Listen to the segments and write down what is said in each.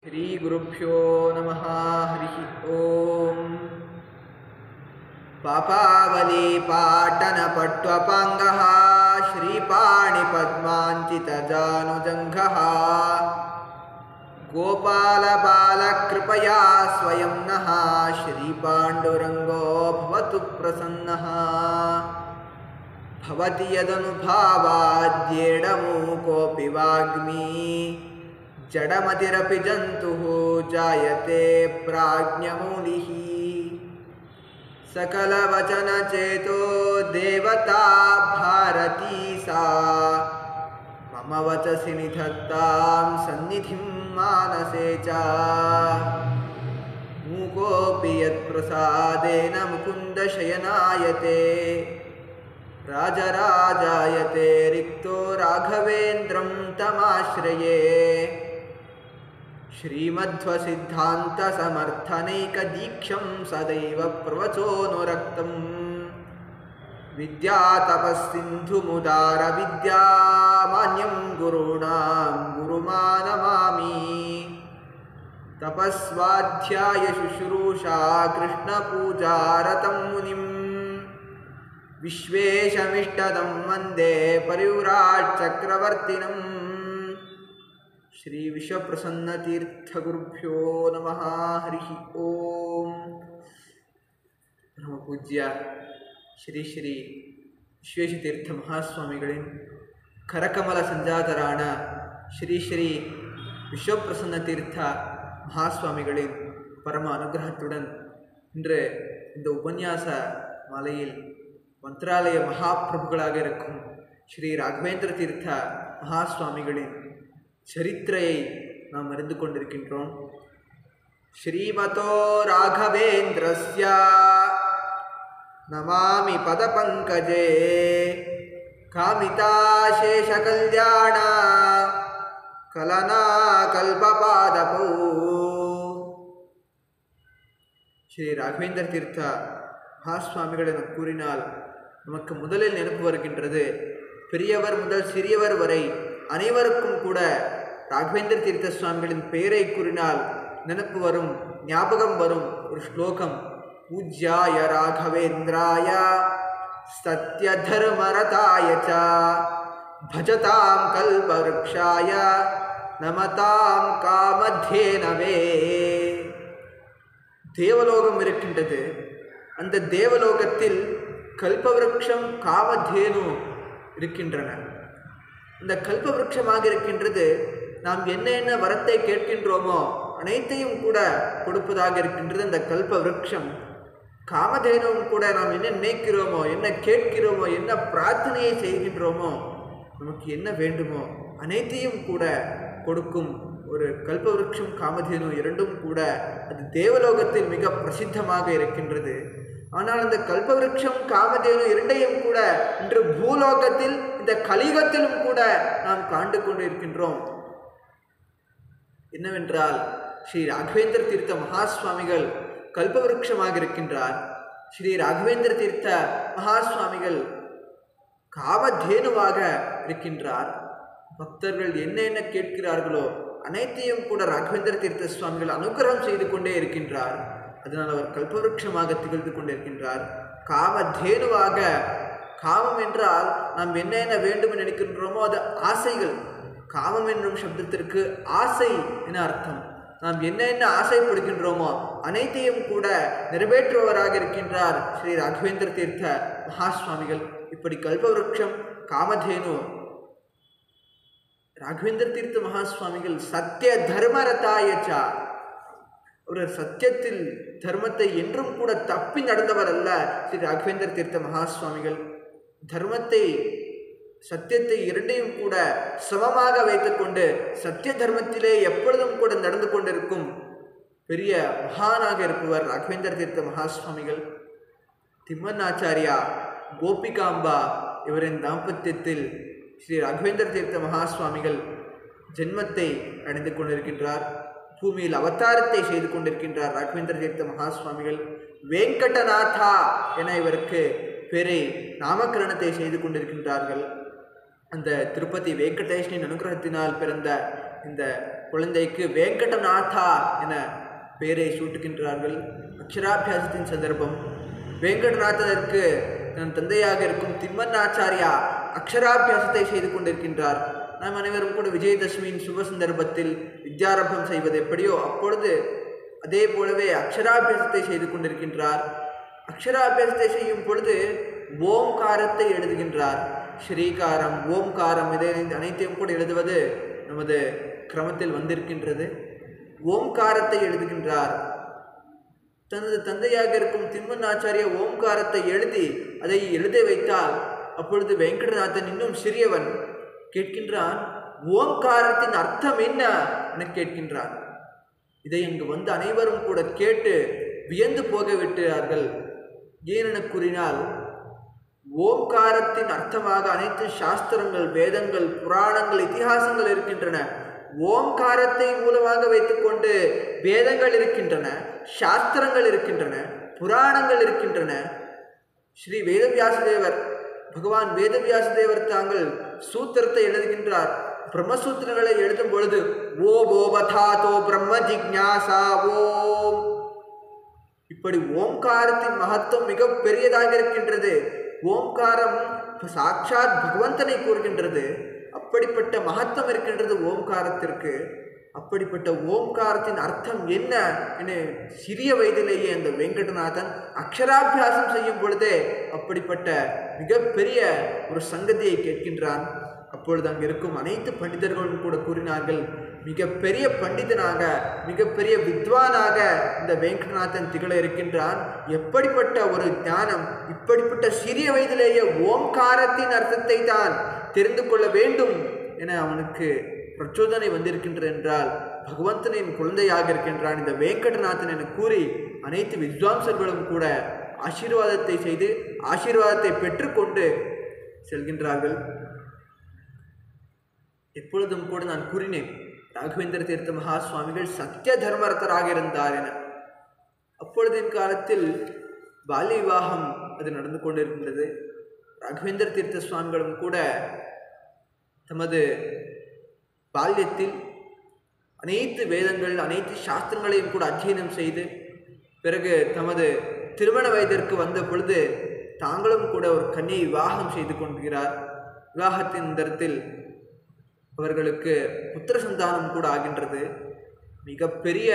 श्रीगुरुभ्यो नमः हरिः ॐ पापावलीपाटनपट्वपाङ्गः श्रीपाणिपद्माञ्चितजानुजङ्घः गोपालबालकृपया स्वयं नः श्रीपाण्डुरङ्गो भवतु प्रसन्नः भवति यदनुभावाद्येडमूकोऽपि वाग्मी जडमतिरपि जन्तुः जायते प्राज्ञमूलिः सकलवचनचेतो देवता भारती सा मम वचसि निधत्तां सन्निधिं मानसे च मूकोऽपि यत्प्रसादेन मुकुन्दशयनायते राजराजायते रिक्तो राघवेन्द्रं तमाश्रये श्रीमध्वसिद्धान्तसमर्थनैकदीक्षं सदैव प्रवचोऽनुरक्तम् विद्यातपस्सिन्धुमुदारविद्यामान्यं गुरूणां गुरुमानमामि तपस्वाध्यायशुश्रूषा कृष्णपूजारतं मुनिम् विश्वेशमिष्टदं वन्दे परिव्राट्चक्रवर्तिनम् श्रीविश्वप्रसन्नतीर्थगुरुभ्यो नमः हरिः ಓಂ ಪರಮಪೂಜ್ಯ ಶ್ರೀ ಶ್ರೀ ವಿಶ್ವೇಶತೀರ್ಥ மகாஸ்வாமிகளின் கரகமல சஞ்சாதரான ஸ்ரீ ஸ்ரீ விஸ்வப்பிரசன்ன தீர்த்த மகாஸ்வாமிகளின் பரம அனுகிரகத்துடன் இன்று இந்த உபன்யாச மாலையில் மந்திராலய மகாபிரபுகளாக இருக்கும் ஸ்ரீ ராகவேந்திர தீர்த்த மகாஸ்வாமிகளின் சரித்திரையை நாம் அறிந்து கொண்டிருக்கின்றோம் ஸ்ரீமதோ ராகவேந்திரஸ்ய நமாமி பதபங்கஜே காமிதாசேஷகல்யாண கலனா கல்பபாதபூ ஸ்ரீ ராகவேந்திர தீர்த்த மகாஸ்வாமிகள் என கூறினால் நமக்கு முதலில் நினைப்பு வருகின்றது பெரியவர் முதல் சிறியவர் வரை அனைவருக்கும் கூட ராகவேந்திர தீர்த்த சுவாமிகளின் பெயரை கூறினால் நினப்பு வரும் ஞாபகம் வரும் ஒரு ஸ்லோகம் பூஜ்யாய ராகவேந்திராய சத்யதர்மரதாய ச பஜதாம் கல்பவருக்ஷாய நமதாம் காமதேனவே தேவலோகம் இருக்கின்றது அந்த தேவலோகத்தில் கல்பவருஷம் காமதேனு இருக்கின்றன இந்த கல்பவருஷமாக இருக்கின்றது நாம் என்ன என்ன வரத்தை கேட்கின்றோமோ அனைத்தையும் கூட கொடுப்பதாக இருக்கின்றது அந்த கல்ப விருட்சம் காமதேனுவும் கூட நாம் என்ன நினைக்கிறோமோ என்ன கேட்கிறோமோ என்ன பிரார்த்தனையை செய்கின்றோமோ நமக்கு என்ன வேண்டுமோ அனைத்தையும் கூட கொடுக்கும் ஒரு கல்பவருஷம் காமதேனு இரண்டும் கூட அது தேவலோகத்தில் மிக பிரசித்தமாக இருக்கின்றது ஆனால் அந்த கல்பவருஷம் காமதேனு இரண்டையும் கூட இன்று பூலோகத்தில் இந்த கலிகத்திலும் கூட நாம் காண்டு கொண்டு இருக்கின்றோம் என்னவென்றால் ஸ்ரீ ராகவேந்திர தீர்த்த மகாஸ்வாமிகள் கல்பவருஷமாக இருக்கின்றார் ஸ்ரீ ராகவேந்திர தீர்த்த மகாஸ்வாமிகள் காமதேனுவாக இருக்கின்றார் பக்தர்கள் என்ன என்ன கேட்கிறார்களோ அனைத்தையும் கூட ராகவேந்திர தீர்த்த சுவாமிகள் அனுகிரகம் செய்து கொண்டே இருக்கின்றார் அதனால் அவர் கல்பவருஷமாக திகழ்ந்து கொண்டிருக்கின்றார் காமதேனுவாக காமம் என்றால் நாம் என்ன என்ன வேண்டும் நினைக்கின்றோமோ அது ஆசைகள் காமம் என்னும் சப்தத்திற்கு ஆசை என அர்த்தம் நாம் என்ன என்ன ஆசைப்படுகின்றோமோ அனைத்தையும் கூட நிறைவேற்றுபவராக இருக்கின்றார் ஸ்ரீ ராகவேந்திர தீர்த்த மகாஸ்வாமிகள் இப்படி கல்பவருஷம் காமதேனு ராகவேந்திர தீர்த்த மகாஸ்வாமிகள் சத்திய தர்மரதாயச்சா ஒரு சத்தியத்தில் தர்மத்தை என்றும் கூட தப்பி நடந்தவர் அல்ல ஸ்ரீ ராகவேந்திர தீர்த்த மகாஸ்வாமிகள் தர்மத்தை சத்தியத்தை இரண்டையும் கூட சமமாக வைத்துக்கொண்டு சத்திய தர்மத்திலே எப்பொழுதும் கூட நடந்து கொண்டிருக்கும் பெரிய மகானாக இருப்பவர் ராகவேந்திர தீர்த்த மகாஸ்வாமிகள் திம்மன்னாச்சாரியா கோபிகாம்பா இவரின் தாம்பத்தியத்தில் ஸ்ரீ ராகவேந்திர தீர்த்த மகாஸ்வாமிகள் ஜென்மத்தை அடைந்து கொண்டிருக்கின்றார் பூமியில் அவதாரத்தை செய்து கொண்டிருக்கின்றார் ராகவேந்திர தீர்த்த மகாஸ்வாமிகள் வெங்கடநாதா என இவருக்கு பேரை நாமகரணத்தை செய்து கொண்டிருக்கின்றார்கள் அந்த திருப்பதி வெங்கடேஷனின் அனுகிரகத்தினால் பிறந்த இந்த குழந்தைக்கு வெங்கடநாதா என பெயரை சூட்டுகின்றார்கள் அக்ஷராபியாசத்தின் சந்தர்ப்பம் வெங்கடநாதருக்கு தன் தந்தையாக இருக்கும் திம்மன்னாச்சாரியா அக்ஷராபியாசத்தை செய்து கொண்டிருக்கின்றார் நாம் அனைவரும் கூட விஜயதசமியின் சுப சந்தர்ப்பத்தில் வித்யாரம்பம் செய்வது எப்படியோ அப்பொழுது அதே போலவே அக்ஷராபியாசத்தை செய்து கொண்டிருக்கின்றார் அக்ஷராபியாசத்தை செய்யும் பொழுது ஓம்காரத்தை எழுதுகின்றார் ஸ்ரீகாரம் ஓம்காரம் இதை அனைத்தையும் கூட எழுதுவது நமது கிரமத்தில் வந்திருக்கின்றது ஓம்காரத்தை எழுதுகின்றார் தனது தந்தையாக இருக்கும் திம்மன்னாச்சாரிய ஓம்காரத்தை எழுதி அதை எழுத வைத்தால் அப்பொழுது வெங்கடநாதன் இன்னும் சிறியவன் கேட்கின்றான் ஓம்காரத்தின் அர்த்தம் என்ன என கேட்கின்றான் இதை அங்கு வந்து அனைவரும் கூட கேட்டு வியந்து போக விட்டார்கள் ஏனென கூறினால் ஓம்காரத்தின் அர்த்தமாக அனைத்து சாஸ்திரங்கள் வேதங்கள் புராணங்கள் இதிகாசங்கள் இருக்கின்றன ஓம்காரத்தை மூலமாக வைத்துக்கொண்டு வேதங்கள் இருக்கின்றன சாஸ்திரங்கள் இருக்கின்றன புராணங்கள் இருக்கின்றன ஸ்ரீ வேதவியாசதேவர் பகவான் வேதவியாசதேவர் தாங்கள் சூத்திரத்தை எழுதுகின்றார் பிரம்மசூத்திரங்களை எழுதும் பொழுது ஓ போபதாதோ பிரம்ம ஜிக்ஞாசா ஓம் இப்படி ஓம்காரத்தின் மகத்துவம் மிக பெரியதாக இருக்கின்றது ஓம்காரம் சாட்சாத் பகவந்தனை கூறுகின்றது அப்படிப்பட்ட மகத்துவம் இருக்கின்றது ஓம்காரத்திற்கு அப்படிப்பட்ட ஓம்காரத்தின் அர்த்தம் என்ன என சிறிய வயதிலேயே அந்த வெங்கடநாதன் அக்ஷராபியாசம் செய்யும் பொழுதே அப்படிப்பட்ட மிகப்பெரிய ஒரு சங்கதியை கேட்கின்றான் அப்பொழுது அங்கு இருக்கும் அனைத்து பண்டிதர்களும் கூட கூறினார்கள் மிகப்பெரிய பண்டிதனாக மிகப்பெரிய வித்வானாக இந்த வெங்கடநாதன் திகழ இருக்கின்றான் எப்படிப்பட்ட ஒரு ஞானம் இப்படிப்பட்ட சிறிய வயதிலேயே ஓம்காரத்தின் அர்த்தத்தை தான் தெரிந்து கொள்ள வேண்டும் என அவனுக்கு பிரச்சோதனை வந்திருக்கின்றது என்றால் பகவந்தனின் குழந்தையாக இருக்கின்றான் இந்த வெங்கடநாதன் என கூறி அனைத்து வித்வாம்சர்களும் கூட ஆசீர்வாதத்தை செய்து ஆசீர்வாதத்தை பெற்றுக்கொண்டு செல்கின்றார்கள் எப்பொழுதும் கூட நான் கூறினேன் ராகவேந்திர தீர்த்த மகா சுவாமிகள் சத்திய தர்மரத்தராக இருந்தார் என அப்பொழுதின் காலத்தில் பால்ய விவாகம் அது நடந்து கொண்டிருக்கின்றது ராகவேந்திர தீர்த்த சுவாமிகளும் கூட தமது பால்யத்தில் அனைத்து வேதங்கள் அனைத்து சாஸ்திரங்களையும் கூட அத்தியனம் செய்து பிறகு தமது திருமண வயதிற்கு வந்த பொழுது தாங்களும் கூட ஒரு கன்னியை விவாகம் செய்து கொள்கிறார் விவாகத்தின் தரத்தில் அவர்களுக்கு புத்திர சந்தானம் கூட ஆகின்றது மிகப்பெரிய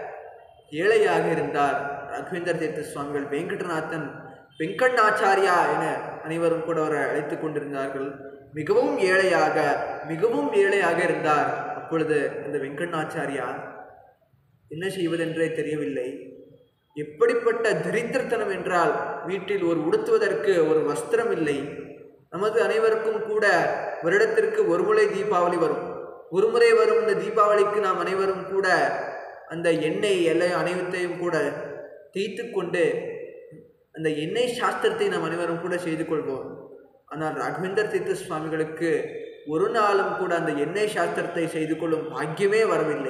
ஏழையாக இருந்தார் ராகவேந்தர் தீர்த்த சுவாமிகள் வெங்கடநாதன் வெங்கண்ணாச்சாரியா என அனைவரும் கூட அவரை அழைத்து கொண்டிருந்தார்கள் மிகவும் ஏழையாக மிகவும் ஏழையாக இருந்தார் அப்பொழுது அந்த வெங்கண்ணாச்சாரியா என்ன செய்வதென்றே தெரியவில்லை எப்படிப்பட்ட தரித்திரத்தனம் என்றால் வீட்டில் ஒரு உடுத்துவதற்கு ஒரு வஸ்திரம் இல்லை நமது அனைவருக்கும் கூட வருடத்திற்கு ஒரு முறை தீபாவளி வரும் ஒரு முறை வரும் இந்த தீபாவளிக்கு நாம் அனைவரும் கூட அந்த எண்ணெய் எல்லாம் அனைத்தையும் கூட தேய்த்து கொண்டு அந்த எண்ணெய் சாஸ்திரத்தை நாம் அனைவரும் கூட செய்து கொள்வோம் ஆனால் ராகவேந்தர் தீர்த்த சுவாமிகளுக்கு ஒரு நாளும் கூட அந்த எண்ணெய் சாஸ்திரத்தை செய்து கொள்ளும் பாக்கியமே வரவில்லை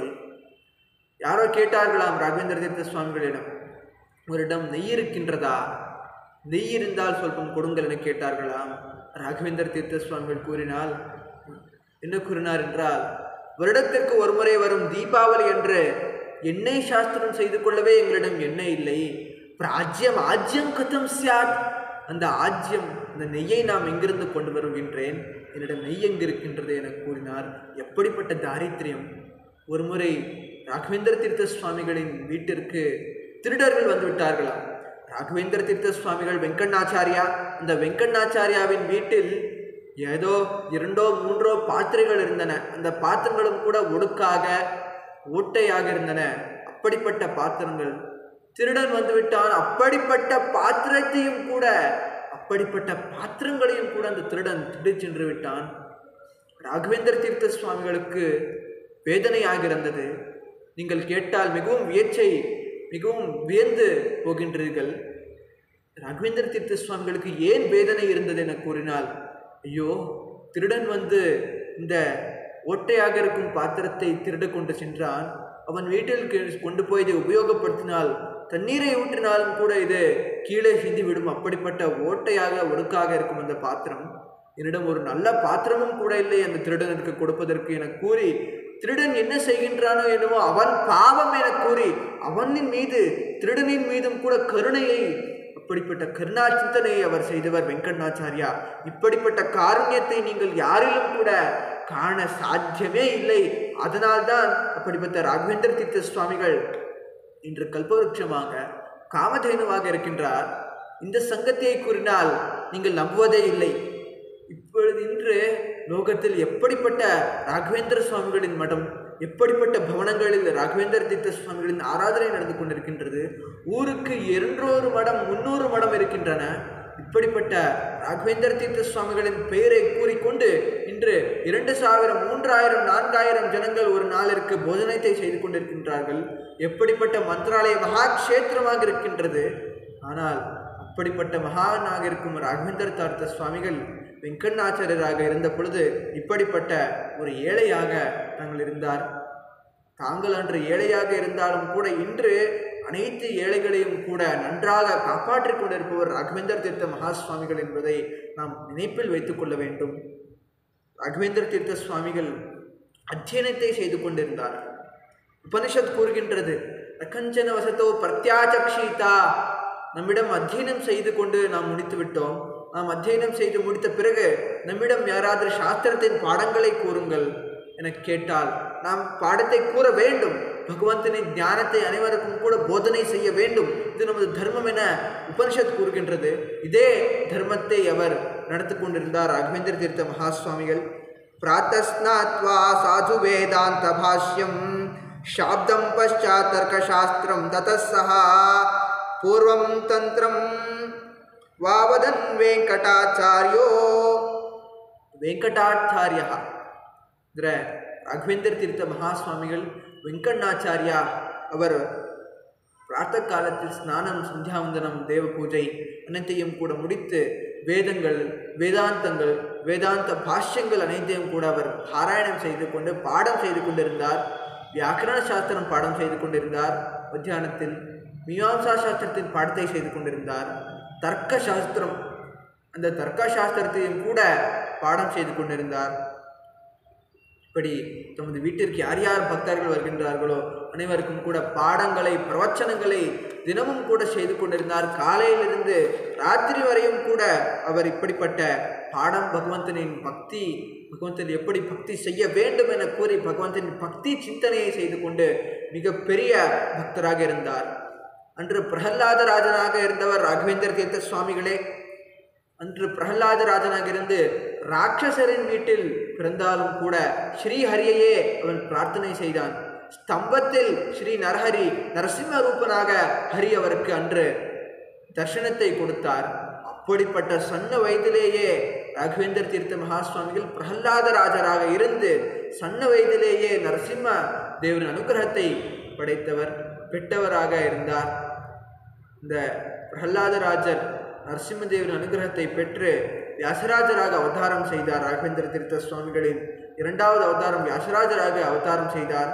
யாரோ கேட்டார்களாம் ராகவேந்திர தீர்த்த சுவாமிகளிடம் உங்களிடம் நெய் இருக்கின்றதா நெய் இருந்தால் சொல்பம் கொடுங்கள் என கேட்டார்களாம் ராகவேந்தர் தீர்த்த சுவாமிகள் கூறினால் என்ன கூறினார் என்றால் வருடத்திற்கு ஒரு முறை வரும் தீபாவளி என்று எண்ணெய் சாஸ்திரம் செய்து கொள்ளவே எங்களிடம் எண்ணெய் இல்லை பிராஜ்யம் ஆஜ்யம் கதம் சியாத் அந்த ஆஜ்யம் அந்த நெய்யை நாம் எங்கிருந்து கொண்டு வருகின்றேன் என்னிடம் நெய் எங்கு இருக்கின்றது என கூறினார் எப்படிப்பட்ட தாரித்திரியம் ஒருமுறை ராகவேந்திர தீர்த்த சுவாமிகளின் வீட்டிற்கு திருடர்கள் வந்து விட்டார்களாம் ராகவேந்திர தீர்த்த சுவாமிகள் வெங்கண்ணாச்சாரியா அந்த வெங்கண்ணாச்சாரியாவின் வீட்டில் ஏதோ இரண்டோ மூன்றோ பாத்திரைகள் இருந்தன அந்த பாத்திரங்களும் கூட ஒடுக்காக ஓட்டையாக இருந்தன அப்படிப்பட்ட பாத்திரங்கள் திருடன் வந்துவிட்டான் அப்படிப்பட்ட பாத்திரத்தையும் கூட அப்படிப்பட்ட பாத்திரங்களையும் கூட அந்த திருடன் திருடி சென்று விட்டான் ராகவேந்திர தீர்த்த சுவாமிகளுக்கு வேதனையாக இருந்தது நீங்கள் கேட்டால் மிகவும் வியச்சை மிகவும் வியந்து போகின்றீர்கள் ராகவேந்திர தீர்த்த சுவாமிகளுக்கு ஏன் வேதனை இருந்தது என கூறினால் ஐயோ திருடன் வந்து இந்த ஓட்டையாக இருக்கும் பாத்திரத்தை திருடு கொண்டு சென்றான் அவன் வீட்டில் கி- கொண்டு போய் இதை உபயோகப்படுத்தினால் தண்ணீரை ஊற்றினாலும் கூட இது கீழே சிந்தி விடும் அப்படிப்பட்ட ஓட்டையாக ஒடுக்காக இருக்கும் அந்த பாத்திரம் என்னிடம் ஒரு நல்ல பாத்திரமும் கூட இல்லை அந்த திருடனுக்கு கொடுப்பதற்கு என கூறி திருடன் என்ன செய்கின்றானோ என்னவோ அவன் பாவம் என கூறி அவனின் மீது திருடனின் மீதும் கூட கருணையை அப்படிப்பட்ட கருணா சிந்தனையை அவர் செய்தவர் வெங்கண்ணாச்சாரியா இப்படிப்பட்ட காருண்யத்தை நீங்கள் யாரிலும் கூட காண சாத்தியமே இல்லை அதனால்தான் அப்படிப்பட்ட ராகவேந்திர தீர்த்த சுவாமிகள் இன்று கல்பவருட்சமாக காமதேனுவாக இருக்கின்றார் இந்த சங்கத்தை கூறினால் நீங்கள் நம்புவதே இல்லை இப்பொழுது இன்று லோகத்தில் எப்படிப்பட்ட ராகவேந்திர சுவாமிகளின் மடம் எப்படிப்பட்ட பவனங்களில் ராகவேந்திர தீர்த்த சுவாமிகளின் ஆராதனை நடந்து கொண்டிருக்கின்றது ஊருக்கு இரண்டொரு மடம் முன்னூறு மடம் இருக்கின்றன இப்படிப்பட்ட ராகவேந்திர தீர்த்த சுவாமிகளின் பெயரை கூறிக்கொண்டு இன்று இரண்டு சாயிரம் மூன்றாயிரம் நான்காயிரம் ஜனங்கள் ஒரு நாளிற்கு போஜனத்தை செய்து கொண்டிருக்கின்றார்கள் எப்படிப்பட்ட மந்திராலய மகா கஷேத்திரமாக இருக்கின்றது ஆனால் அப்படிப்பட்ட மகானாக இருக்கும் ராகவேந்திர தார்த்த சுவாமிகள் வெங்கண்ணாச்சாரியராக இருந்த பொழுது இப்படிப்பட்ட ஒரு ஏழையாக தாங்கள் இருந்தார் தாங்கள் அன்று ஏழையாக இருந்தாலும் கூட இன்று அனைத்து ஏழைகளையும் கூட நன்றாக காப்பாற்றிக் கொண்டிருப்பவர் ராகவேந்தர் தீர்த்த மகா சுவாமிகள் என்பதை நாம் நினைப்பில் வைத்துக் கொள்ள வேண்டும் ராகவேந்திர தீர்த்த சுவாமிகள் அத்தியனத்தை செய்து கொண்டிருந்தார் உபனிஷத் கூறுகின்றது பிரகஞ்சன வசத்தோ பிரத்யாச்சக்ஷீதா நம்மிடம் அத்தியனம் செய்து கொண்டு நாம் முடித்து விட்டோம் நாம் அத்தியனம் செய்து முடித்த பிறகு நம்மிடம் யாராவது சாஸ்திரத்தின் பாடங்களை கூறுங்கள் என கேட்டால் நாம் பாடத்தை கூற வேண்டும் பகவந்தனின் ஞானத்தை அனைவருக்கும் கூட போதனை செய்ய வேண்டும் இது நமது தர்மம் என உபனிஷத் கூறுகின்றது இதே தர்மத்தை அவர் நடத்தி கொண்டிருந்தார் ராகவேந்திர தீர்த்த மகா சுவாமிகள் பிராத்தஸ்நாத்வா சாது வேதாந்த பாஷ்யம் शाब्दं पश्चात् तर्कशास्त्रं ततः सः पूर्वं तन्त्रं वावदन् वेङ्कटाचार्यो ವೆಂಕಟಾಚಾರ್ಯ ಅಂದರೆ ರಾಘವೇಂದ್ರ ತೀರ್ಥ ಮಹಾಸ್ವಾಮಿಗಳು ವೆಂಕಣ್ಣಾಚಾರ್ಯ அவர் பிரார்த்த காலத்தில் ஸ்நானம் சந்தியாவந்தனம் தேவ பூஜை அனைத்தையும் கூட முடித்து வேதங்கள் வேதாந்தங்கள் வேதாந்த பாஷ்யங்கள் அனைத்தையும் கூட அவர் பாராயணம் செய்து கொண்டு பாடம் செய்து கொண்டிருந்தார் வியாக்கரண சாஸ்திரம் பாடம் செய்து கொண்டிருந்தார் மத்தியானத்தில் மீமாம்சா சாஸ்திரத்தின் பாடத்தை செய்து கொண்டிருந்தார் தர்க்க சாஸ்திரம் அந்த தர்க்க சாஸ்திரத்தையும் கூட பாடம் செய்து கொண்டிருந்தார் இப்படி தமது வீட்டிற்கு யார் யார் பக்தர்கள் வருகின்றார்களோ அனைவருக்கும் கூட பாடங்களை பிரவச்சனங்களை தினமும் கூட செய்து கொண்டிருந்தார் காலையிலிருந்து ராத்திரி வரையும் கூட அவர் இப்படிப்பட்ட பாடம் பகவந்தனின் பக்தி பகவந்தன் எப்படி பக்தி செய்ய வேண்டும் என கூறி பகவந்தனின் பக்தி சிந்தனையை செய்து கொண்டு மிக பெரிய பக்தராக இருந்தார் அன்று பிரகலாத ராஜனாக இருந்தவர் ராகவேந்திர தீர்த்த சுவாமிகளே அன்று பிரகலாத ராஜனாக இருந்து ராட்சசரின் வீட்டில் பிறந்தாலும் கூட ஸ்ரீஹரியையே அவன் பிரார்த்தனை செய்தான் ஸ்தம்பத்தில் ஸ்ரீ நரஹரி நரசிம்ம ரூபனாக ஹரி அவருக்கு அன்று தர்ஷனத்தை கொடுத்தார் அப்படிப்பட்ட சன்ன வயதிலேயே ராகவேந்திர தீர்த்த மகாசுவாமிகள் பிரகலாத ராஜராக இருந்து சன்ன வயதிலேயே நரசிம்ம தேவரின் அனுகிரகத்தை படைத்தவர் பெற்றவராக இருந்தார் இந்த பிரகலாதராஜர் நரசிம்மதேவன் அனுகிரகத்தை பெற்று வியாசராஜராக அவதாரம் செய்தார் ராகவேந்திர தீர்த்த சுவாமிகளின் இரண்டாவது அவதாரம் வியாசராஜராக அவதாரம் செய்தார்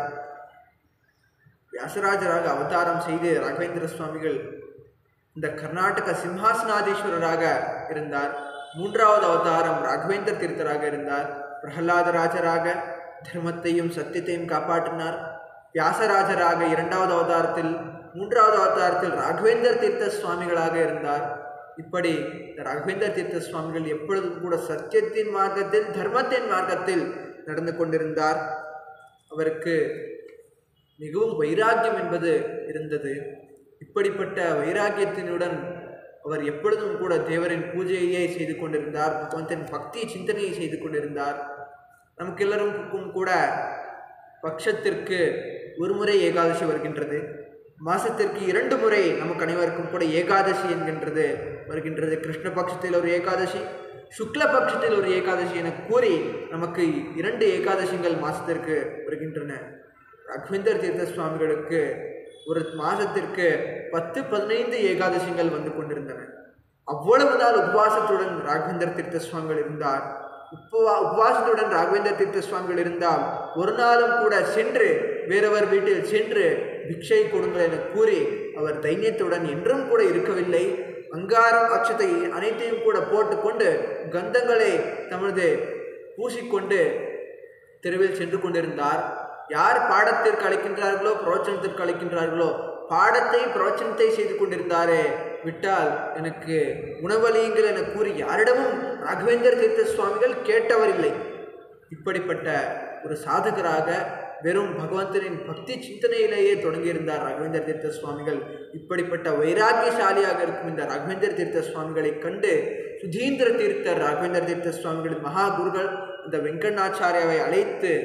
வியாசராஜராக அவதாரம் செய்து ராகவேந்திர சுவாமிகள் இந்த கர்நாடக சிம்ஹாசனாதீஸ்வரராக இருந்தார் மூன்றாவது அவதாரம் ராகவேந்திர தீர்த்தராக இருந்தார் பிரகலாதராஜராக தர்மத்தையும் சத்தியத்தையும் காப்பாற்றினார் வியாசராஜராக இரண்டாவது அவதாரத்தில் மூன்றாவது அவதாரத்தில் ராகவேந்தர் தீர்த்த சுவாமிகளாக இருந்தார் இப்படி இந்த ராகவேந்திர தீர்த்த சுவாமிகள் எப்பொழுதும் கூட சத்தியத்தின் மார்க்கத்தில் தர்மத்தின் மார்க்கத்தில் நடந்து கொண்டிருந்தார் அவருக்கு மிகவும் வைராக்கியம் என்பது இருந்தது இப்படிப்பட்ட வைராக்கியத்தினுடன் அவர் எப்பொழுதும் கூட தேவரின் பூஜையே செய்து கொண்டிருந்தார் பகவந்தின் பக்தி சிந்தனையை செய்து கொண்டிருந்தார் நமக்கு எல்லாருக்கும் கூட பட்சத்திற்கு ஒரு முறை ஏகாதசி வருகின்றது மாசத்திற்கு இரண்டு முறை நமக்கு அனைவருக்கும் கூட ஏகாதசி என்கின்றது வருகின்றது கிருஷ்ண பட்சத்தில் ஒரு ஏகாதசி சுக்ல பட்சத்தில் ஒரு ஏகாதசி என கூறி நமக்கு இரண்டு ஏகாதசிகள் மாசத்திற்கு வருகின்றன ரக்விந்தர் தீர்த்த சுவாமிகளுக்கு ஒரு மாதத்திற்கு பத்து பதினைந்து ஏகாதசிகள் வந்து கொண்டிருந்தன அவ்வளவு நாள் உபவாசத்துடன் ராகவேந்தர் தீர்த்த சுவாமிகள் இருந்தார் உப்பவா உபவாசத்துடன் ராகவேந்தர் தீர்த்த சுவாமிகள் இருந்தால் ஒரு நாளும் கூட சென்று வேறவர் வீட்டில் சென்று பிக்ஷை கொடுங்கள் என கூறி அவர் தைரியத்துடன் என்றும் கூட இருக்கவில்லை அங்காரம் அச்சத்தை அனைத்தையும் கூட போட்டுக்கொண்டு கந்தங்களை தமது பூசிக்கொண்டு தெருவில் சென்று கொண்டிருந்தார் யார் பாடத்திற்கு அழைக்கின்றார்களோ பிரவச்சனத்திற்கு அழைக்கின்றார்களோ பாடத்தை பிரவச்சனத்தை செய்து கொண்டிருந்தாரே விட்டால் எனக்கு உணவளியுங்கள் என கூறி யாரிடமும் ராகவேந்தர் தீர்த்த சுவாமிகள் கேட்டவரில்லை இப்படிப்பட்ட ஒரு சாதகராக வெறும் பகவந்தனின் பக்தி சிந்தனையிலேயே தொடங்கியிருந்தார் ராகவேந்தர் தீர்த்த சுவாமிகள் இப்படிப்பட்ட வைராக்கியசாலியாக இருக்கும் இந்த ராகவேந்தர் தீர்த்த சுவாமிகளை கண்டு சுதீந்திர தீர்த்தர் ராகவேந்தர் தீர்த்த சுவாமிகளின் மகா குருகள் இந்த வெங்கண்ணாச்சாரியாவை அழைத்து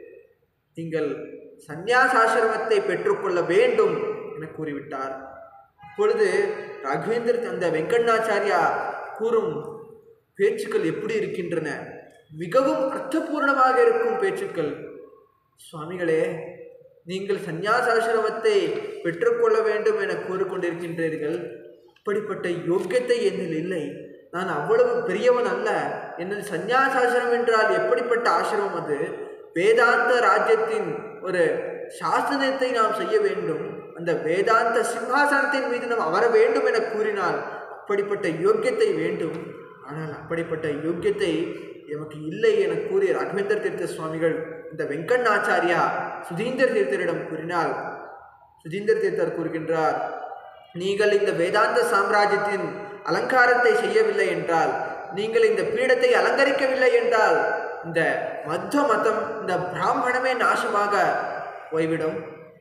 நீங்கள் சந்நியாசாசிரமத்தை பெற்றுக்கொள்ள வேண்டும் என கூறிவிட்டார் அப்பொழுது ராகவேந்தர் அந்த வெங்கண்ணாச்சாரியா கூறும் பேச்சுக்கள் எப்படி இருக்கின்றன மிகவும் அர்த்தபூர்ணமாக இருக்கும் பேச்சுக்கள் சுவாமிகளே நீங்கள் சந்நியாசாசிரமத்தை பெற்றுக்கொள்ள வேண்டும் என கூறிக்கொண்டிருக்கின்றீர்கள் அப்படிப்பட்ட யோக்கியத்தை என்னில் இல்லை நான் அவ்வளவு பெரியவன் அல்ல என்னில் சந்நியாசாசிரமம் என்றால் எப்படிப்பட்ட ஆசிரமம் அது வேதாந்த ராஜ்யத்தின் ஒரு சாசனத்தை நாம் செய்ய வேண்டும் அந்த வேதாந்த சிம்ஹாசனத்தின் மீது நாம் அமர வேண்டும் என கூறினால் அப்படிப்பட்ட யோக்கியத்தை வேண்டும் ஆனால் அப்படிப்பட்ட யோக்கியத்தை எமக்கு இல்லை என கூறிய ராகவேந்தர் தீர்த்த சுவாமிகள் இந்த வெங்கண்ணாச்சாரியா சுதீந்தர் தீர்த்தரிடம் கூறினால் சுதீந்தர் தீர்த்தர் கூறுகின்றார் நீங்கள் இந்த வேதாந்த சாம்ராஜ்யத்தின் அலங்காரத்தை செய்யவில்லை என்றால் நீங்கள் இந்த பீடத்தை அலங்கரிக்கவில்லை என்றால் இந்த மத்த மதம் இந்த பிராமணமே நாசமாக போய்விடும்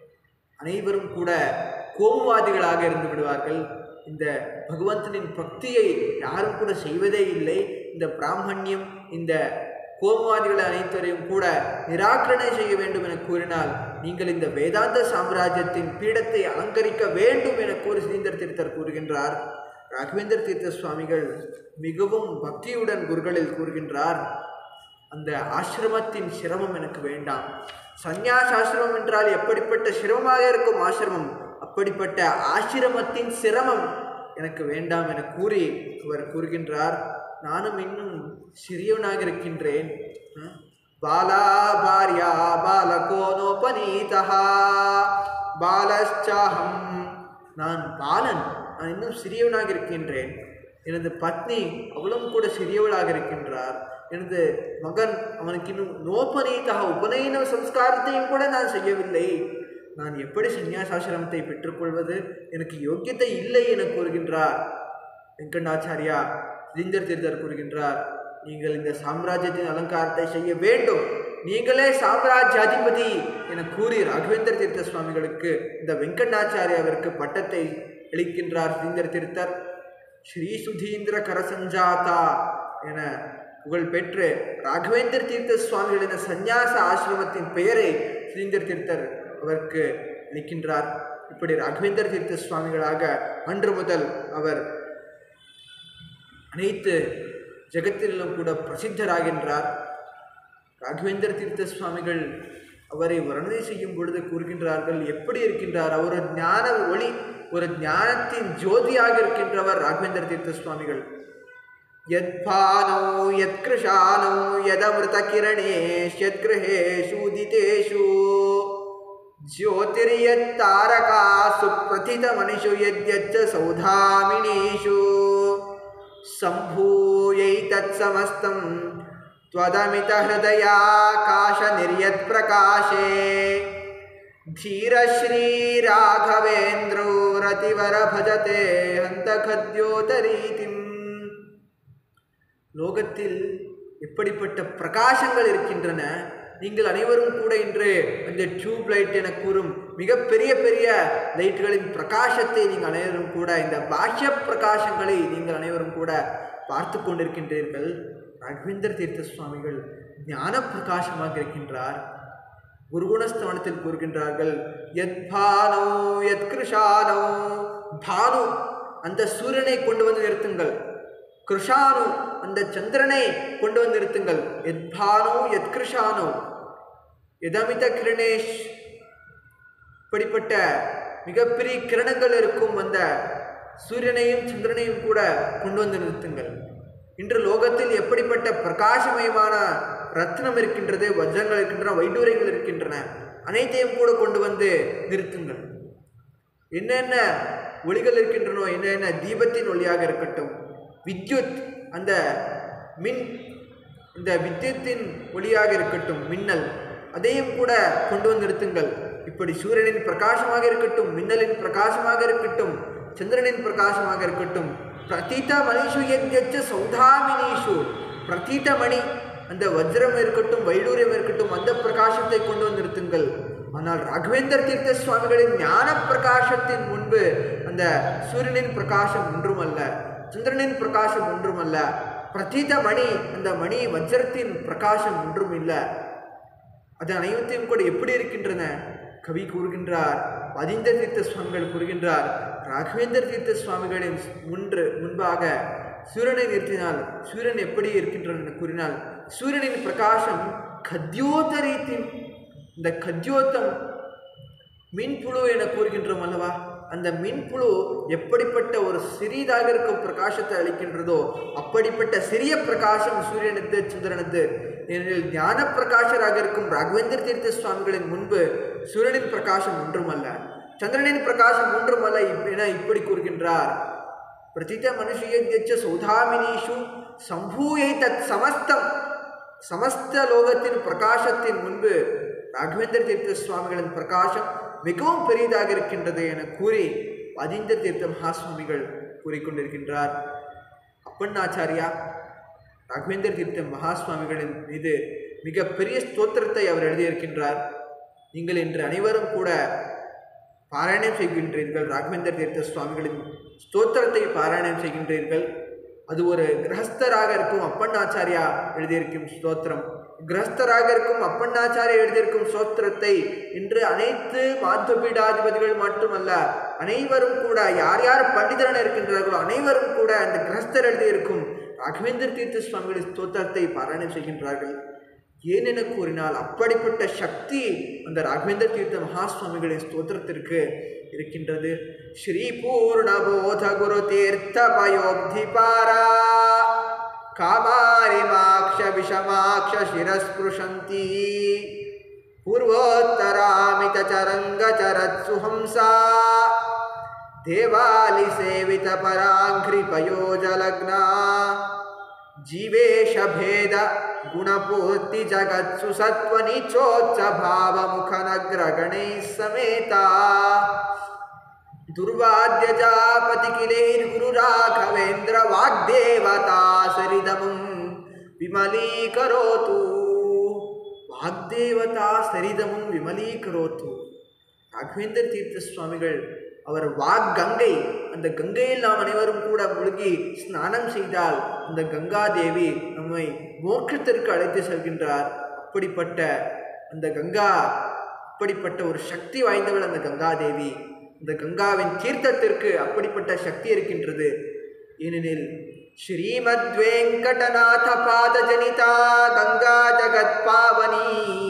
அனைவரும் கூட கோமுவாதிகளாக இருந்து விடுவார்கள் இந்த பகவந்தனின் பக்தியை யாரும் கூட செய்வதே இல்லை இந்த பிராமணியம் இந்த கோமுவாதிகளை அனைத்தரையும் கூட நிராகரணை செய்ய வேண்டும் என கூறினால் நீங்கள் இந்த வேதாந்த சாம்ராஜ்யத்தின் பீடத்தை அலங்கரிக்க வேண்டும் என கூறி சுதீந்தர் தீர்த்தர் கூறுகின்றார் ராகவேந்தர் தீர்த்த சுவாமிகள் மிகவும் பக்தியுடன் குருகளில் கூறுகின்றார் அந்த ஆசிரமத்தின் சிரமம் எனக்கு வேண்டாம் சந்நியாசாசிரமம் என்றால் எப்படிப்பட்ட சிரமமாக இருக்கும் ஆசிரமம் அப்படிப்பட்ட ஆசிரமத்தின் சிரமம் எனக்கு வேண்டாம் என கூறி அவர் கூறுகின்றார் நானும் இன்னும் சிறியவனாக இருக்கின்றேன் அஹ், பாலா பாரியா பாலகோனோபனீதா பாலச்சாகம் நான் பாலன் நான் இன்னும் சிறியவனாக இருக்கின்றேன் எனது பத்னி அவளும் கூட சிறியவளாக இருக்கின்றார் எனது மகன் அவனுக்கு இன்னும் நோபனீதாக உபநயன சம்ஸ்காரத்தையும் கூட நான் செய்யவில்லை நான் எப்படி சந்நியாசாசிரமத்தை பெற்றுக்கொள்வது எனக்கு யோக்கியத்தை இல்லை என கூறுகின்றார் வெங்கடாச்சாரியா லிங்கர் தீர்த்தர் கூறுகின்றார் நீங்கள் இந்த சாம்ராஜ்யத்தின் அலங்காரத்தை செய்ய வேண்டும் நீங்களே சாம்ராஜ்ய அதிபதி என கூறி ராகவேந்தர் தீர்த்த சுவாமிகளுக்கு இந்த வெங்கடாச்சாரியாவிற்கு பட்டத்தை அளிக்கின்றார் சுதீந்திர தீர்த்தர் ஸ்ரீ சுதீந்திர கரசஞ்சாதா என புகழ் பெற்று ராகவேந்தர் தீர்த்த சுவாமிகளின் சந்நியாச ஆசிரமத்தின் பெயரை சுதீந்திர தீர்த்தர் அவருக்கு அளிக்கின்றார் இப்படி ராகவேந்தர் தீர்த்த சுவாமிகளாக அன்று முதல் அவர் அனைத்து ஜெகத்திலும் கூட பிரசித்தராகின்றார் ராகவேந்தர் தீர்த்த சுவாமிகள் அவரை வர்ணனை செய்யும் பொழுது கூறுகின்றார்கள் எப்படி இருக்கின்றார் அவர் ஒரு ஞான ஒளி ஒரு ஞானத்தின் ஜோதியாக இருக்கின்றவர் ராகவேந்தர் தீர்த்த சுவாமிகள் யத்பானோ யத்கிருஷானோ யதமிருத கிரணேஷ்யத்கிருஹேஷு உதிதேஷு ज्योतिर्यत्तारकासु प्रथितमनिषु यद्यच्च सौधामिनीषु सम्भूयैतत्समस्तं त्वदमितहृदयाकाशनिर्यत्प्रकाशे धीरश्रीराघवेन्द्रो रतिवर भजते हन्तखद्योतरीतिम् லோகத்தில் எப்படிப்பட்ட பிரகாசங்கள் இருக்கின்றன நீங்கள் அனைவரும் கூட இன்று அந்த டியூப் லைட் என கூறும் மிகப்பெரிய பெரிய லைட்டுகளின் பிரகாசத்தை நீங்கள் அனைவரும் கூட இந்த பாஷ்ய பிரகாசங்களை நீங்கள் அனைவரும் கூட பார்த்து கொண்டிருக்கின்றீர்கள் ரகுவேந்தர் தீர்த்த சுவாமிகள் ஞான பிரகாசமாக இருக்கின்றார் குருகுணஸ்தவனத்தில் கூறுகின்றார்கள் எத் பானோ எத் கிருஷானோ பானு அந்த சூரியனை கொண்டு வந்து நிறுத்துங்கள் கிருஷானு அந்த சந்திரனை கொண்டு வந்து நிறுத்துங்கள் எத்பானோ எத் கிருஷானோ எதமித கிரணேஷ் இப்படிப்பட்ட மிகப்பெரிய கிரணங்கள் இருக்கும் அந்த சூரியனையும் சந்திரனையும் கூட கொண்டு வந்து நிறுத்துங்கள் இன்று லோகத்தில் எப்படிப்பட்ட பிரகாசமயமான ரத்னம் இருக்கின்றது வஜ்ரங்கள் இருக்கின்றன வைடூரியங்கள் இருக்கின்றன அனைத்தையும் கூட கொண்டு வந்து நிறுத்துங்கள் என்னென்ன ஒளிகள் இருக்கின்றனோ என்னென்ன தீபத்தின் ஒளியாக இருக்கட்டும் வித்யுத் அந்த மின் இந்த வித்யுத்தின் ஒளியாக இருக்கட்டும் மின்னல் அதையும் கூட கொண்டு வந்து நிறுத்துங்கள் இப்படி சூரியனின் பிரகாசமாக இருக்கட்டும் மின்னலின் பிரகாசமாக இருக்கட்டும் சந்திரனின் பிரகாசமாக இருக்கட்டும் பிரதீத மணிஷு யஜ்ஞ சௌதாமினீஷு பிரதீத மணி அந்த வஜ்ரம் இருக்கட்டும் வைடூரியம் இருக்கட்டும் அந்த பிரகாசத்தை கொண்டு வந்து நிறுத்துங்கள் ஆனால் ராகவேந்தர் தீர்த்த சுவாமிகளின் ஞான பிரகாசத்தின் முன்பு அந்த சூரியனின் பிரகாசம் ஒன்றுமல்ல சந்திரனின் பிரகாசம் ஒன்றுமல்ல பிரதீத மணி அந்த மணி வஜ்ரத்தின் பிரகாசம் ஒன்றும் இல்லை அது அனைத்தையும் கூட எப்படி இருக்கின்றன கவி கூறுகின்றார் பதிந்த தீர்த்த சுவாமிகள் கூறுகின்றார் ராகவேந்தர் தீர்த்த சுவாமிகளின் முன்று முன்பாக சூரியனை நிறுத்தினால் சூரியன் எப்படி இருக்கின்றன என கூறினால் சூரியனின் பிரகாசம் கத்யோத ரீதி இந்த கத்யோத்தம் மின்புழு என கூறுகின்றோம் அல்லவா அந்த மின்புழு எப்படிப்பட்ட ஒரு சிறிதாக இருக்கும் பிரகாசத்தை அளிக்கின்றதோ அப்படிப்பட்ட சிறிய பிரகாசம் சூரியனது சந்திரனது ஏனெனில் ஞான பிரகாசராக இருக்கும் ராகவேந்தர் தீர்த்த சுவாமிகளின் முன்பு சூரியனின் பிரகாசம் ஒன்றுமல்ல சந்திரனின் பிரகாசம் ஒன்றுமல்ல இப்- என இப்படி கூறுகின்றார் பிரதித மனுஷியஜ சௌதாமினீஷு சம்பூயை தத் சமஸ்தம் சமஸ்த லோகத்தின் பிரகாசத்தின் முன்பு ராகவேந்தர் தீர்த்த சுவாமிகளின் பிரகாசம் மிகவும் பெரியதாக இருக்கின்றது என கூறி பதிந்த தீர்த்த மகாசுவாமிகள் கூறிக்கொண்டிருக்கின்றார் அப்பண்ணாச்சாரியா ராகவேந்தர் தீர்த்த மகாசுவாமிகளின் மீது மிகப்பெரிய ஸ்தோத்திரத்தை அவர் எழுதியிருக்கின்றார் நீங்கள் இன்று அனைவரும் கூட பாராயணம் செய்கின்றீர்கள் ராகவேந்தர் தீர்த்த சுவாமிகளின் ஸ்தோத்திரத்தை பாராயணம் செய்கின்றீர்கள் அது ஒரு கிரகஸ்தராக இருக்கும் அப்பண்ணாச்சாரியா எழுதியிருக்கும் ஸ்தோத்திரம் கிரகஸ்தராக இருக்கும் அப்பண்ணாச்சாரியா எழுதியிருக்கும் ஸ்தோத்திரத்தை இன்று அனைத்து மாத்துபீடாதிபதிகள் மட்டுமல்ல அனைவரும் கூட யார் யார் பண்டிதரன் இருக்கின்றார்களோ அனைவரும் கூட அந்த கிரகஸ்தர் எழுதியிருக்கும் ராகவேந்தர் தீர்த்த சுவாமிகளின் ஸ்தோத்திரத்தை பாராயணம் செய்கின்றார்கள் ஏனென கூறினால் அப்படிப்பட்ட சக்தி அந்த ராகவேந்தர் தீர்த்த மகாசுவாமிகளின் ஸ்தோத்திரத்திற்கு இருக்கின்றது ஸ்ரீ பூர்ணபோத குரு தீர்த்த பயோப்திபாரா காமாரிமாக்ஷ விஷமாக்ஷ சிரஸ்புருஷந்தி பூர்வோத்தராமித சரங்க சரத்சு ஹம்சா தேவாலி சேவித பராங்கிரி பயோஜலக்னா जीवेशभेद गुणपूर्ति जगत्सु सत्त्वनिचोच्च भावमुखनग्रगणैः समेता दुर्वाद्यजापतिकिलैर्गुरुराघवेन्द्र वाग्देवता सरिदमुं विमलीकरोतु வாக்தேவதா சரிதமும் விமலீகரோத்து ராகவேந்தர் தீர்த்த சுவாமிகள் அவர் வாக் கங்கை அந்த கங்கையில் நாம் அனைவரும் கூட முழுகி ஸ்நானம் செய்தால் அந்த கங்கா தேவி நம்மை மோட்சத்திற்கு அழைத்து செல்கின்றார் அப்படிப்பட்ட அந்த கங்கா அப்படிப்பட்ட ஒரு சக்தி வாய்ந்தவள் அந்த கங்கா தேவி இந்த கங்காவின் தீர்த்தத்திற்கு அப்படிப்பட்ட சக்தி இருக்கின்றது ஏனெனில் ஸ்ரீமத் வெங்கடநாத பாத ஜனிதா கங்கா ஜகத் பாவனி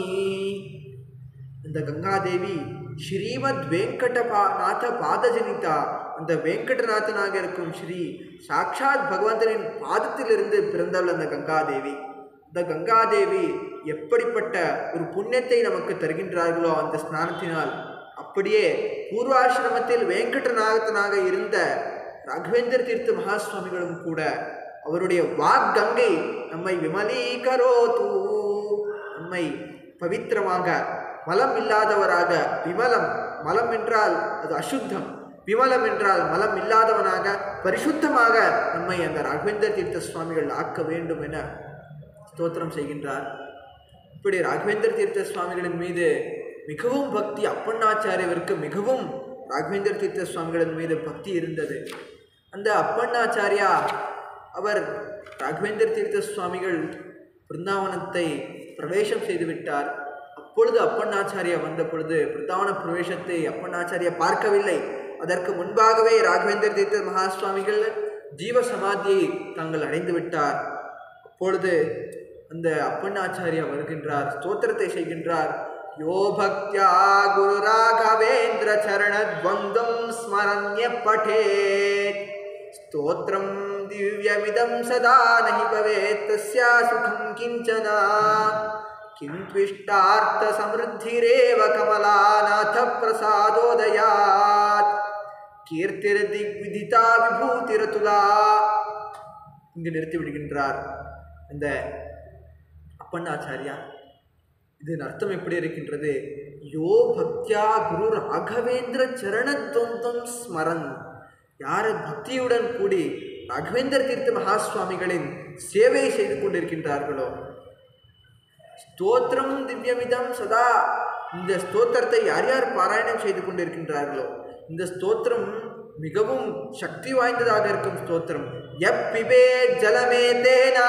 அந்த கங்காதேவி ஸ்ரீமத் வெங்கடபா நாத பாதஜனிதா அந்த வெங்கடநாதனாக இருக்கும் ஸ்ரீ சாக்ஷாத் பகவந்தனின் பாதத்திலிருந்து பிறந்தவள் அந்த கங்காதேவி இந்த கங்காதேவி எப்படிப்பட்ட ஒரு புண்ணியத்தை நமக்கு தருகின்றார்களோ அந்த ஸ்நானத்தினால் அப்படியே பூர்வாசிரமத்தில் வெங்கடநாதனாக இருந்த ராகவேந்தர் தீர்த்த மகாசுவாமிகளும் கூட அவருடைய வாக் கங்கை நம்மை விமலீகரோது நம்மை பவித்திரமாக மலம் இல்லாதவராக விமலம் மலம் என்றால் அது அசுத்தம் விமலம் என்றால் மலம் இல்லாதவனாக பரிசுத்தமாக நம்மை அந்த ராகவேந்தர் தீர்த்த சுவாமிகள் ஆக்க வேண்டும் என ஸ்தோத்திரம் செய்கின்றார் இப்படி ராகவேந்தர் தீர்த்த சுவாமிகளின் மீது மிகவும் பக்தி அப்பண்ணாச்சாரியவிற்கு மிகவும் ராகவேந்தர் தீர்த்த சுவாமிகளின் மீது பக்தி இருந்தது அந்த அப்பண்ணாச்சாரியா அவர் ராகவேந்தர் தீர்த்த சுவாமிகள் பிருந்தாவனத்தை பிரவேசம் செய்துவிட்டார் அப்பொழுது அப்பண்ணாச்சாரியா வந்த பொழுது பிருந்தாவன பிரவேசத்தை அப்பண்ணாச்சாரியா பார்க்கவில்லை அதற்கு முன்பாகவே ராகவேந்தர் தீர்த்த மகா சுவாமிகள் ஜீவ சமாதியை தாங்கள் அடைந்து விட்டார் அப்பொழுது அந்த அப்பண்ணாச்சாரியா வருகின்றார் ஸ்தோத்திரத்தை செய்கின்றார் யோ பக்தியா குரு ராகவேந்திர சரணத்வந்தம் ஸ்மரண்ய பட்டேத் स्तोत्रं दिव्यमिदं सदा नहि भवेत् तस्या सुखं किञ्चन किं त्विष्टार्थसमृद्धिरेव कमलानाथप्रसादोदयात् கீர்த்திரதிவிதிதா விபூதிரதுலா இங்கு நிறுத்தி விடுகின்றார் இந்த அப்பண்ணாச்சாரியா இதன் அர்த்தம் எப்படி இருக்கின்றது யோ பக்தியா குரு ராகவேந்திர சரணத்வந்தம் ஸ்மரன் யார் பக்தியுடன் கூடி ராகவேந்திர தீர்த்த மகாசுவாமிகளின் சேவை செய்து கொண்டிருக்கின்றார்களோ ஸ்தோத்திரம் திவ்யமிதம் சதா இந்த ஸ்தோத்திரத்தை யார் யார் பாராயணம் செய்து கொண்டிருக்கின்றார்களோ இந்த ஸ்தோத்திரம் மிகவும் சக்தி வாய்ந்ததாக இருக்கும் ஸ்தோத்திரம் எப்பிபே ஜலமே தேனா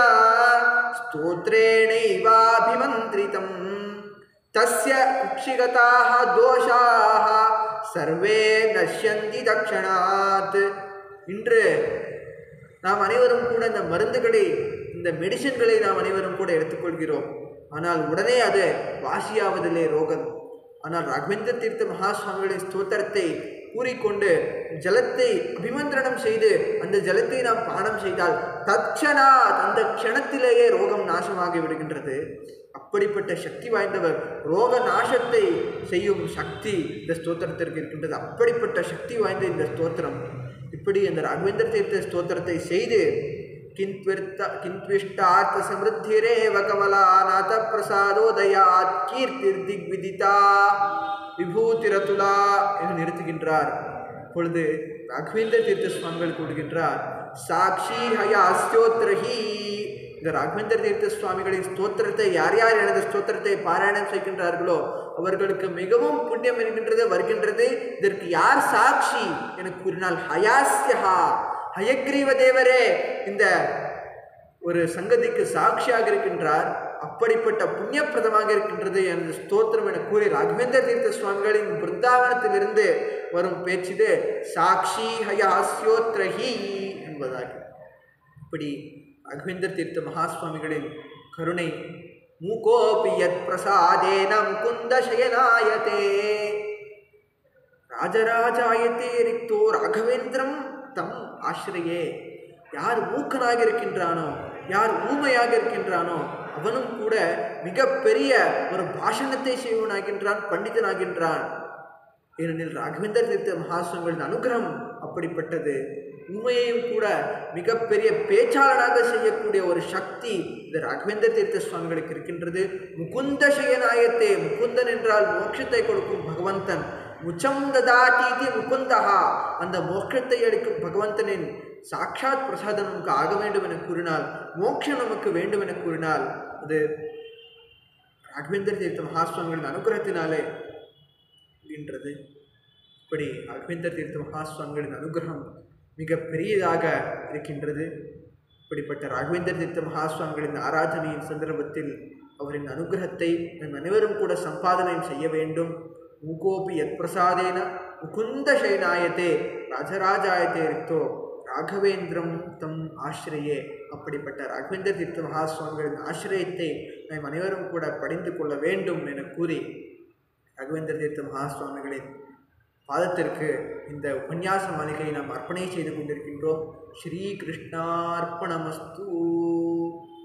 ஸ்தோத்ரேணைவாபிமந்திரிதம் தஸ்ய குக்ஷிகதாக தோஷாக சர்வே நஷ்யந்தி தக்ஷணாத் இன்று நாம் அனைவரும் கூட இந்த மருந்துகளை இந்த மெடிசின்களை நாம் அனைவரும் கூட எடுத்துக்கொள்கிறோம் ஆனால் உடனே அது வாசியாவதில்லை ரோகம் ஆனால் ராகவேந்திர தீர்த்த மகாசுவாமிகளின் ஸ்தோத்திரத்தை கூறிக்கொண்டு ஜலத்தை அபிமந்திரணம் செய்து அந்த ஜலத்தை நாம் பானம் செய்தால் தட்சணா அந்த க்ஷணத்திலேயே ரோகம் நாசமாகி விடுகின்றது அப்படிப்பட்ட சக்தி வாய்ந்தவர் ரோக நாசத்தை செய்யும் சக்தி இந்த ஸ்தோத்திரத்திற்கு இருக்கின்றது அப்படிப்பட்ட சக்தி வாய்ந்த இந்த ஸ்தோத்திரம் இப்படி அந்த ராகவேந்திர தீர்த்த ஸ்தோத்திரத்தை செய்து கிந்த்விர்த்த கிந்த்விஷ்டார்த்த சமிருத்திரேவ கமலாநாத பிரசாதோதயாத் கீர்த்திர் திக்விதிதா விபூதிரதுலா என்று நிறுத்துகின்றார் இப்பொழுது ராகவேந்திர தீர்த்த சுவாமிகள் கூறுகின்றார் சாட்சி ஹயாஸ்யோத்ரஹி இந்த ராகவேந்திர தீர்த்த சுவாமிகளின் ஸ்தோத்திரத்தை யார் யார் எனது ஸ்தோத்திரத்தை பாராயணம் செய்கின்றார்களோ அவர்களுக்கு மிகவும் புண்ணியம் இருக்கின்றது வருகின்றது இதற்கு யார் சாட்சி என கூறினால் ஹயாஸ்யஹா ஹயக்ரீவ தேவரே இந்த ஒரு சங்கதிக்கு சாட்சியாக இருக்கின்றார் அப்படிப்பட்ட புண்ணியப்பிரதமாக இருக்கின்றது எனது ஸ்தோத்திரம் என கூறி ராகவேந்திர தீர்த்த சுவாமிகளின் பிருந்தாவனத்திலிருந்து வரும் பேச்சிது சாட்சி ஹயாஸ்யோத்ரஹி என்பதாகும் இப்படி ராகவேந்திர தீர்த்த மகாஸ்வாமிகளின் கருணை மூகோபி யத் பிரசாதேன முகுந்த சயனாயதே ராஜராஜாயத்தே ரிக்தோ ராகவேந்திரம் தம் ஆசிரியே யார் மூக்கனாக இருக்கின்றானோ யார் ஊமையாக இருக்கின்றானோ அவனும் கூட மிகப்பெரிய ஒரு பாஷணத்தை செய்வனாகின்றான் பண்டிதனாகின்றான் ஏனெனில் ராகவேந்திர தீர்த்த மகாசுவங்களின் அனுகிரகம் அப்படிப்பட்டது உண்மையையும் கூட மிகப்பெரிய பேச்சாளனாக செய்யக்கூடிய ஒரு சக்தி இந்த ராகவேந்திர தீர்த்த சுவாமிகளுக்கு இருக்கின்றது முகுந்த சயனாயத்தே முகுந்தன் என்றால் மோட்சத்தை கொடுக்கும் பகவந்தன் முச்சம் ததாதீதி முகுந்தகா அந்த மோட்சத்தை அளிக்கும் பகவந்தனின் சாட்சாத் பிரசாதம் நமக்கு ஆக வேண்டும் என கூறினால் மோட்சம் நமக்கு வேண்டும் என கூறினால் அது ராகவேந்திர தீர்த்த மகாஸ்வாமிகளின் அனுகிரகத்தினாலே இருக்கின்றது இப்படி ராகவேந்திர தீர்த்த மகாஸ்வாமிகளின் அனுகிரகம் மிக பெரியதாக இருக்கின்றது இப்படிப்பட்ட ராகவேந்திர தீர்த்த மகாஸ்வாமிகளின் ஆராதனையின் சந்தர்ப்பத்தில் அவரின் அனுகிரகத்தை நம் அனைவரும் கூட சம்பாதனை செய்ய வேண்டும் மூகோபி யத் பிரசாதேன முகுந்த சைனாயத்தே ராஜராஜாயத்தே ரிக்தோ ராகவேந்திரம் தம் ஆசிரியே அப்படிப்பட்ட ராகவேந்திர தீர்த்த மகாசுவாமிகளின் ஆசிரியத்தை நாம் அனைவரும் கூட படிந்து கொள்ள வேண்டும் என கூறி ராகவேந்திர தீர்த்த மகாசுவாமிகளின் பாதத்திற்கு இந்த உபன்யாச மாளிகையை நாம் அர்ப்பணை செய்து கொண்டிருக்கின்றோம் ஸ்ரீ கிருஷ்ணார்ப்பணமஸ்து